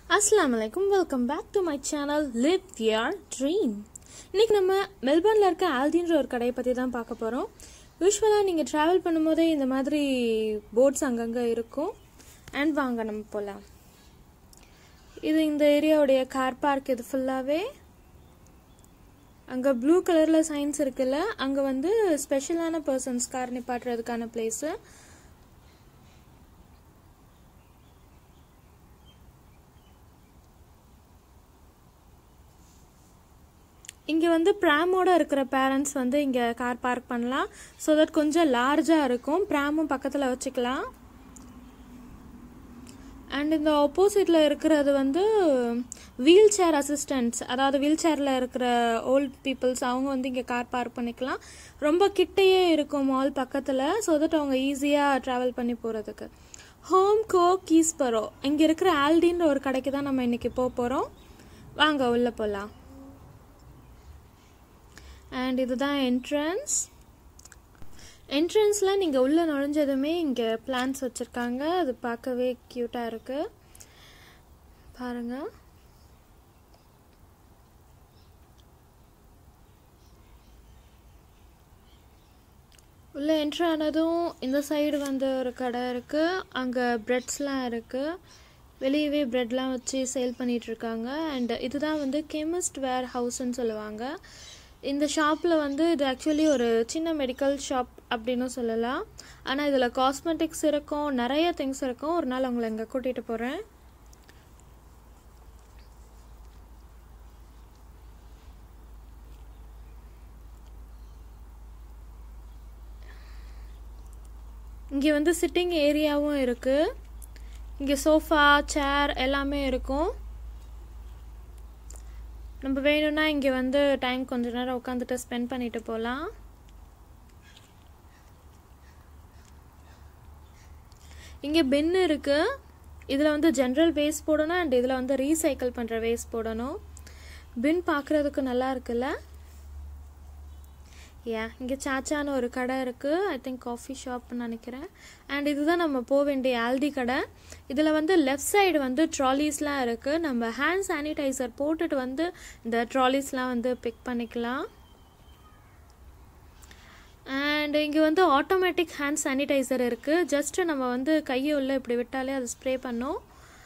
அஸ்ஸலாமு அலைக்கும் welcome back to my channel live your dream இன்னைக்கு நம்ம மெல்பர்னில் இருக்க ஆல்டின்ற ஒரு கடையை பற்றி தான் பார்க்க போகிறோம் யூஸ்வலாக நீங்கள் ட்ராவல் பண்ணும்போதே இந்த மாதிரி போர்ட்ஸ் அங்கங்கே இருக்கும் அண்ட் வாங்க நம்ம போகலாம் இது இந்த ஏரியாவுடைய கார் பார்க் இது ஃபுல்லாகவே அங்கே ப்ளூ கலரில் சைன்ஸ் இருக்குல்ல அங்கே வந்து ஸ்பெஷலான பர்சன்ஸ் கார் நிப்பாட்டுறதுக்கான பிளேஸு இங்கே வந்து ப்ராமோட இருக்கிற பேரண்ட்ஸ் வந்து இங்கே கார் பார்க் பண்ணலாம் ஸோ தட் கொஞ்சம் லார்ஜாக இருக்கும் ப்ராமும் பக்கத்தில் வச்சுக்கலாம் அண்ட் இந்த ஆப்போசிட்டில் இருக்கிறது வந்து வீல் சேர் அசிஸ்டன்ட்ஸ் அதாவது வீல் சேரில் இருக்கிற ஓல்ட் பீப்புள்ஸ் அவங்க வந்து இங்கே கார் பார்க் பண்ணிக்கலாம் ரொம்ப கிட்டையே இருக்கும் மால் பக்கத்தில் ஸோ தட் அவங்க ஈஸியாக ட்ராவல் பண்ணி போகிறதுக்கு ஹோம் கோ கீஸ்பரோ இங்கே இருக்கிற ஆல்டின்ற ஒரு கடைக்கு தான் நம்ம இன்றைக்கி போக போகிறோம் வாங்க உள்ளே போகலாம் அண்ட் இதுதான் என்ட்ரன்ஸ் என்ட்ரன்ஸில் நீங்கள் உள்ளே நுழைஞ்சதுமே இங்கே பிளான்ஸ் வச்சுருக்காங்க அது பார்க்கவே க்யூட்டாக இருக்குது பாருங்கள் உள்ளே என்ட்ரு ஆனதும் இந்த சைடு வந்து ஒரு கடை இருக்குது அங்கே ப்ரெட்ஸ்லாம் இருக்குது வெளியவே ப்ரெட்லாம் வச்சு சேல் பண்ணிகிட்ருக்காங்க அண்ட் இதுதான் வந்து கெமிஸ்ட் வேர் ஹவுஸ்ன்னு சொல்லுவாங்க இந்த ஷாப்பில் வந்து இது ஆக்சுவலி ஒரு சின்ன மெடிக்கல் ஷாப் அப்படின்னு சொல்லலாம் ஆனால் இதில் காஸ்மெட்டிக்ஸ் இருக்கும் நிறைய திங்ஸ் இருக்கும் ஒரு நாள் உங்களை இங்கே கூட்டிகிட்டு போகிறேன் இங்கே வந்து சிட்டிங் ஏரியாவும் இருக்குது இங்கே சோஃபா சேர் எல்லாமே இருக்கும் நம்ம வேணும்னா இங்கே வந்து டைம் கொஞ்ச நேரம் உட்காந்துட்டு ஸ்பெண்ட் பண்ணிட்டு போகலாம் இங்கே பின் இருக்குது இதில் வந்து ஜென்ரல் வேஸ்ட் போடணும் அண்ட் இதில் வந்து ரீசைக்கிள் பண்ணுற வேஸ்ட் போடணும் பின் பார்க்குறதுக்கு நல்லா இருக்குல்ல ஏன் இங்கே சாச்சான்னு ஒரு கடை இருக்குது ஐ திங்க் காஃபி ஷாப்னு நினைக்கிறேன் அண்ட் இதுதான் நம்ம போக வேண்டிய ஆல்டி கடை இதில் வந்து லெஃப்ட் சைடு வந்து ட்ராலிஸ்லாம் இருக்குது நம்ம ஹேண்ட் சானிடைசர் போட்டுட்டு வந்து இந்த ட்ராலிஸ்லாம் வந்து பிக் பண்ணிக்கலாம் அண்ட் இங்கே வந்து ஆட்டோமேட்டிக் ஹேண்ட் சானிடைசர் இருக்குது ஜஸ்ட்டு நம்ம வந்து கையை உள்ள இப்படி விட்டாலே அது ஸ்ப்ரே பண்ணோம்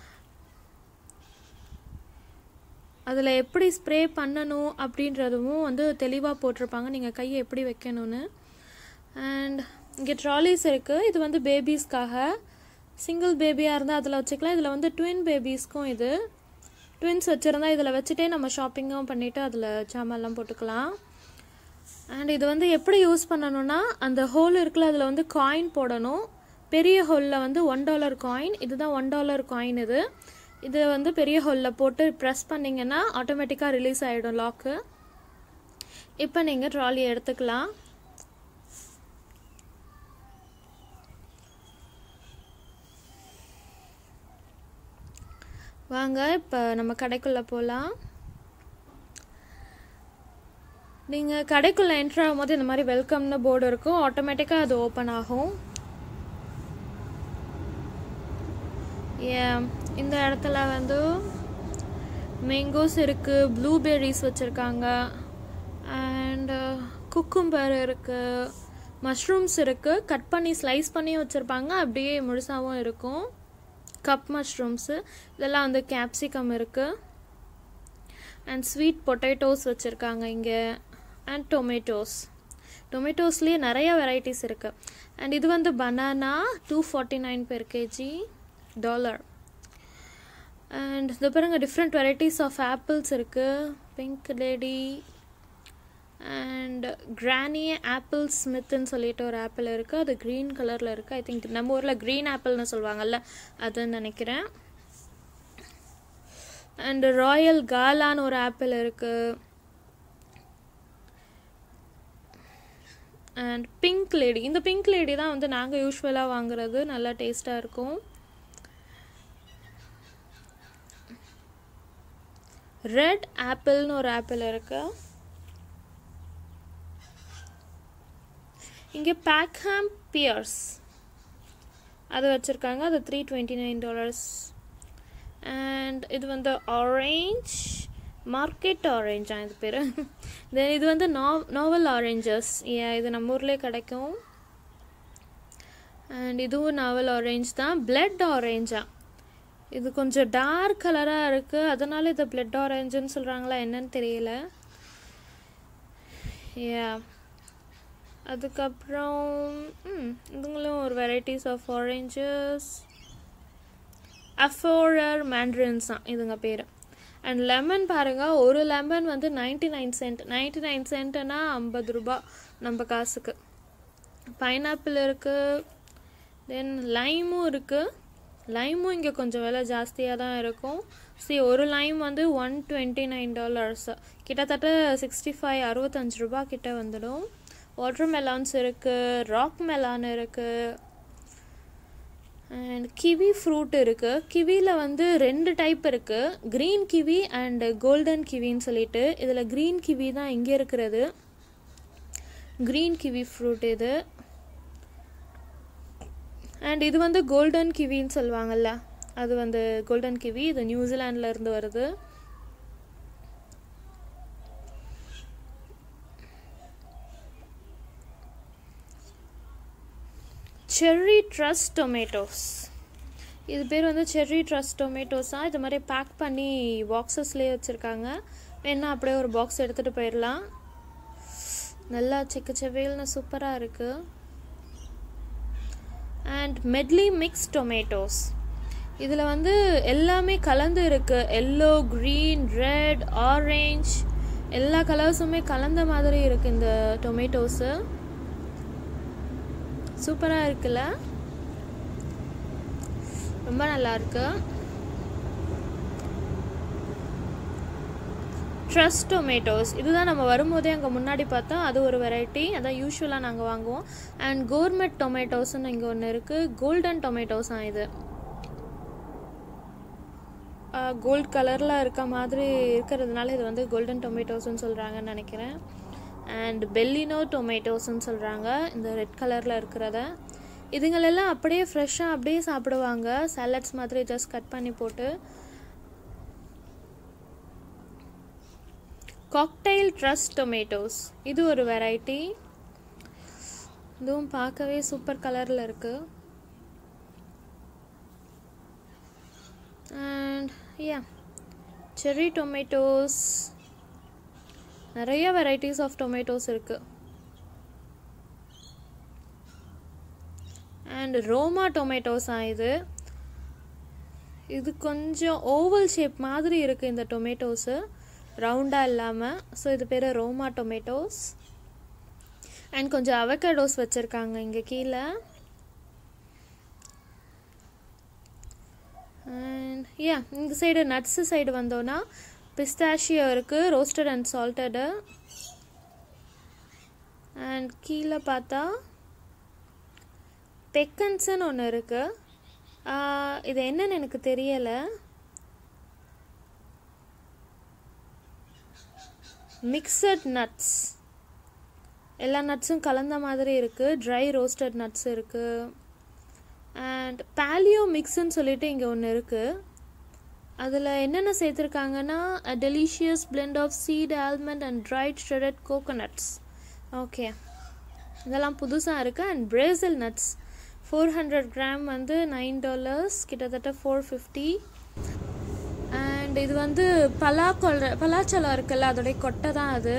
அதில் எப்படி ஸ்ப்ரே பண்ணணும் அப்படின்றதும் வந்து தெளிவாக போட்டிருப்பாங்க நீங்கள் கையை எப்படி வைக்கணும்னு அண்ட் இங்கே ட்ராலிஸ் இருக்குது இது வந்து பேபிஸ்க்காக சிங்கிள் பேபியாக இருந்தால் அதில் வச்சுக்கலாம் இதில் வந்து ட்வின் பேபிஸ்க்கும் இது ட்வின்ஸ் வச்சுருந்தா இதில் வச்சுட்டே நம்ம ஷாப்பிங்கும் பண்ணிவிட்டு அதில் ஜாமான்லாம் போட்டுக்கலாம் அண்ட் இது வந்து எப்படி யூஸ் பண்ணணும்னா அந்த ஹோல் இருக்குல்ல அதில் வந்து காயின் போடணும் பெரிய ஹோலில் வந்து ஒன் டாலர் காயின் இதுதான் ஒன் டாலர் காயின் இது இது வந்து பெரிய ஹோலில் போட்டு ப்ரெஸ் பண்ணிங்கன்னா ஆட்டோமேட்டிக்காக ரிலீஸ் ஆகிடும் லாக்கு இப்போ நீங்கள் ட்ராலி எடுத்துக்கலாம் வாங்க இப்போ நம்ம கடைக்குள்ளே போகலாம் நீங்கள் கடைக்குள்ளே என்ட்ரு ஆகும்போது இந்த மாதிரி வெல்கம்னு போர்டு இருக்கும் ஆட்டோமேட்டிக்காக அது ஓப்பன் ஆகும் ஏன் இந்த இடத்துல வந்து மேங்கோஸ் இருக்குது ப்ளூபெர்ரிஸ் வச்சுருக்காங்க அண்டு குக்கும்பர் இருக்குது மஷ்ரூம்ஸ் இருக்குது கட் பண்ணி ஸ்லைஸ் பண்ணி வச்சுருப்பாங்க அப்படியே முழுசாகவும் இருக்கும் கப் மஷ்ரூம்ஸு இதெல்லாம் வந்து கேப்சிகம் இருக்குது அண்ட் ஸ்வீட் பொட்டேட்டோஸ் வச்சுருக்காங்க இங்கே அண்ட் டொமேட்டோஸ் டொமேட்டோஸ்லேயே நிறைய வெரைட்டிஸ் இருக்குது அண்ட் இது வந்து banana two forty nine per kg dollar and இது பாருங்க டிஃப்ரெண்ட் வெரைட்டிஸ் ஆஃப் ஆப்பிள்ஸ் இருக்குது pink lady and granny apple ஸ்மித்துன்னு சொல்லிட்டு ஒரு ஆப்பிள் இருக்குது அது க்ரீன் கலரில் இருக்குது ஐ திங்க் நம்ம ஊரில் க்ரீன் ஆப்பிள்னு சொல்லுவாங்கல்ல அதுன்னு நினைக்கிறேன் அண்ட் ராயல் காலான்னு ஒரு ஆப்பிள் இருக்குது அண்ட் பிங்க் லேடி இந்த பிங்க் லேடி தான் வந்து நாங்கள் யூஸ்வலாக வாங்குறது நல்லா டேஸ்ட்டாக இருக்கும் ரெட் ஆப்பிள்னு ஒரு ஆப்பிள் இருக்கு இங்கே பேக்ஹாம் பியர்ஸ் அது வச்சுருக்காங்க அது three twenty nine dollars and and இது வந்து ஆரேஞ்ச் மார்க்கெட் ஆரேஞ்சா இது பேர் தென் இது வந்து நோ நாவல் ஆரேஞ்சஸ் ஏன் இது நம்ம ஊர்லேயே கிடைக்கும் அண்ட் இதுவும் நாவல் ஆரேஞ்ச் தான் பிளட் ஆரேஞ்சா இது கொஞ்சம் டார்க் கலராக இருக்குது அதனால இதை பிளட் ஆரேஞ்சுன்னு சொல்கிறாங்களா என்னன்னு தெரியல யா அதுக்கப்புறம் ம் இதுங்களும் ஒரு varieties of oranges afourer mandarins தான் இதுங்க பேர் அண்ட் லெமன் பாருங்கள் ஒரு லெமன் வந்து ninety nine cent ninety nine சென்ட்னா ஐம்பது ரூபா நம்ம காசுக்கு பைனாப்பிள் இருக்குது தென் லைமும் இருக்குது லைமும் இங்கே கொஞ்சம் விலை ஜாஸ்தியாக தான் இருக்கும் சி ஒரு லைம் வந்து ஒன் டுவெண்ட்டி நைன் டாலர்ஸ் கிட்டத்தட்ட சிக்ஸ்டி ஃபைவ் அறுபத்தஞ்சு ரூபா கிட்ட வந்துடும் வாட்டர் மெலான்ஸ் இருக்குது ராக் மெலான் இருக்குது அண்ட் கிவி ஃப்ரூட் இருக்குது கிவியில் வந்து ரெண்டு டைப் இருக்குது க்ரீன் கிவி அண்ட் கோல்டன் கிவின்னு சொல்லிட்டு இதில் க்ரீன் கிவி தான் இங்கே இருக்கிறது க்ரீன் கிவி ஃப்ரூட் இது அண்ட் இது வந்து கோல்டன் கிவின்னு சொல்லுவாங்கல்ல அது வந்து கோல்டன் கிவி இது நியூசிலாண்டில் இருந்து வருது செர்ரி ட்ரஸ் டொமேட்டோஸ் இது பேர் வந்து செர்ரி ட்ரஸ் டொமேட்டோஸாக இது மாதிரி பேக் பண்ணி பாக்ஸஸ்லேயே வச்சுருக்காங்க வேணா அப்படியே ஒரு பாக்ஸ் எடுத்துகிட்டு போயிடலாம் நல்லா செக்க செவேல்னு சூப்பராக இருக்குது அண்ட் மெட்லி மிக்ஸ் டொமேட்டோஸ் இதில் வந்து எல்லாமே கலந்து இருக்குது எல்லோ க்ரீன் ரெட் ஆரேஞ்ச் எல்லா கலர்ஸுமே கலந்த மாதிரி இருக்குது இந்த டொமேட்டோஸு சூப்பராக இருக்குல்ல ரொம்ப நல்லா இருக்கு ட்ரஸ் டொமேட்டோஸ் இதுதான் நம்ம வரும்போதே அங்கே முன்னாடி பார்த்தோம் அது ஒரு வெரைட்டி அதான் யூஸ்வலாக நாங்கள் வாங்குவோம் அண்ட் கோர்மெட் டொமேட்டோஸ்னு இங்கே ஒன்று இருக்குது கோல்டன் டொமேட்டோஸ் தான் இது கோல்ட் கலரில் இருக்க மாதிரி இருக்கிறதுனால இது வந்து கோல்டன் டொமேட்டோஸ்னு சொல்கிறாங்கன்னு நினைக்கிறேன் அண்ட் பெல்லினோ டொமேட்டோஸ்ன்னு சொல்கிறாங்க இந்த ரெட் கலரில் இருக்கிறத இதுங்களெல்லாம் அப்படியே ஃப்ரெஷ்ஷாக அப்படியே சாப்பிடுவாங்க சாலட்ஸ் மாதிரி ஜஸ்ட் கட் பண்ணி போட்டு காக்டைல் ட்ரஸ் டொமேட்டோஸ் இது ஒரு வெரைட்டி இதுவும் பார்க்கவே சூப்பர் கலரில் இருக்குது அண்ட் யா செர்ரி டொமேட்டோஸ் நிறைய வெரைட்டிஸ் ஆஃப் டொமேட்டோஸ் இருக்குது அண்ட் ரோமா டொமேட்டோஸா இது இது கொஞ்சம் ஓவல் ஷேப் மாதிரி இருக்குது இந்த டொமேட்டோஸு ரவுண்டாக இல்லாமல் ஸோ இது பேர் ரோமா டொமேட்டோஸ் அண்ட் கொஞ்சம் அவகடோஸ் வச்சுருக்காங்க இங்கே கீழே அண்ட் யா இந்த சைடு நட்ஸு சைடு வந்தோன்னா பிஸ்தாஷியோ இருக்குது ரோஸ்டட் அண்ட் சால்ட்டடு அண்ட் கீழே பார்த்தா பெக்கன்ஸ்னு ஒன்று இருக்குது இது என்னன்னு எனக்கு தெரியலை மிக்சட் நட்ஸ் எல்லா நட்ஸும் கலந்த மாதிரி இருக்குது ட்ரை ரோஸ்டட் நட்ஸ் இருக்குது அண்ட் பேலியோ மிக்ஸ்ன்னு சொல்லிட்டு இங்கே ஒன்று இருக்குது அதில் என்னென்ன சேர்த்துருக்காங்கன்னா delicious blend of seed almond and dried shredded coconuts okay இதெல்லாம் புதுசாக இருக்குது and Brazil nuts four hundred gram வந்து நைன் டாலர்ஸ் கிட்டத்தட்ட ஃபோர் ஃபிஃப்டி அண்ட் இது வந்து பலா கொள்ள பலாச்சலம் இருக்குல்ல அதோடைய கொட்டை தான் அது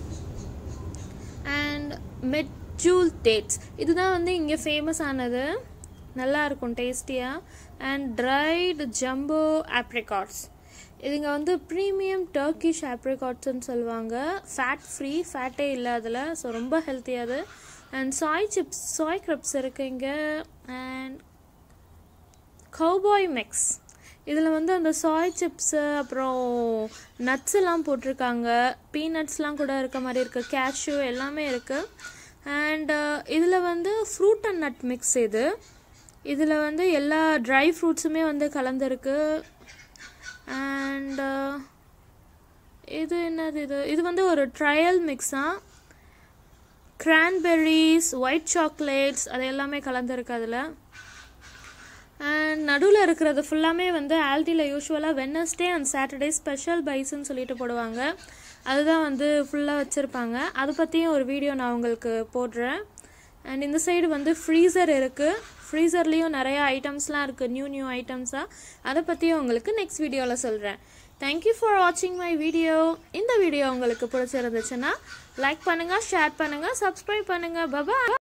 அண்ட் மெட்ஜூல் டேட்ஸ் இதுதான் வந்து இங்கே ஃபேமஸ் ஆனது நல்லா இருக்கும் டேஸ்டியாக அண்ட் ட்ரைடு ஜம்போ ஆப்ரிகாட்ஸ் இதுங்க வந்து ப்ரீமியம் டர்க்கிஷ் ஆப்ரிகாட்ஸ்ன்னு சொல்லுவாங்க ஃபேட் ஃப்ரீ ஃபேட்டே இல்லை அதில் ஸோ ரொம்ப ஹெல்த்தியாது and chai chips chai grubs இருக்குது இங்கே அண்ட் கவுபாய் மிக்ஸ் இதில் வந்து அந்த சாய் சிப்ஸு அப்புறம் நட்ஸ் எல்லாம் போட்டிருக்காங்க பீனட்ஸ்லாம் கூட இருக்க மாதிரி இருக்குது கேஷ்யூ எல்லாமே இருக்குது அண்ட் இதில் வந்து ஃப்ரூட் அண்ட் நட் மிக்ஸ் இது இதில் வந்து எல்லா ட்ரை ஃப்ரூட்ஸுமே வந்து கலந்துருக்கு அண்ட் இது என்னது இது இது வந்து ஒரு ட்ரையல் மிக்ஸ் தான் கிரான்பெர்ரிஸ் ஒயிட் சாக்லேட்ஸ் அது எல்லாமே கலந்துருக்கு அதில் அண்ட் நடுவில் இருக்கிறது ஃபுல்லாமே வந்து ஆல்டியில் யூஸ்வலாக வெனஸ்டே அண்ட் சாட்டர்டே ஸ்பெஷல் பைஸ்ன்னு சொல்லிட்டு போடுவாங்க அதுதான் வந்து ஃபுல்லாக வச்சுருப்பாங்க அதை பற்றியும் ஒரு வீடியோ நான் உங்களுக்கு போடுறேன் அண்ட் இந்த சைடு வந்து ஃப்ரீசர் இருக்குது ஃப்ரீசர்லேயும் நிறைய ஐட்டம்ஸ்லாம் இருக்குது நியூ நியூ ஐட்டம்ஸாக அதை பற்றியும் உங்களுக்கு நெக்ஸ்ட் வீடியோவில் சொல்கிறேன் தேங்க்யூ ஃபார் வாட்சிங் மை வீடியோ இந்த வீடியோ உங்களுக்கு பிடிச்சிருந்துச்சுன்னா லைக் பண்ணுங்கள் ஷேர் பண்ணுங்கள் சப்ஸ்கிரைப் பண்ணுங்கள் பபா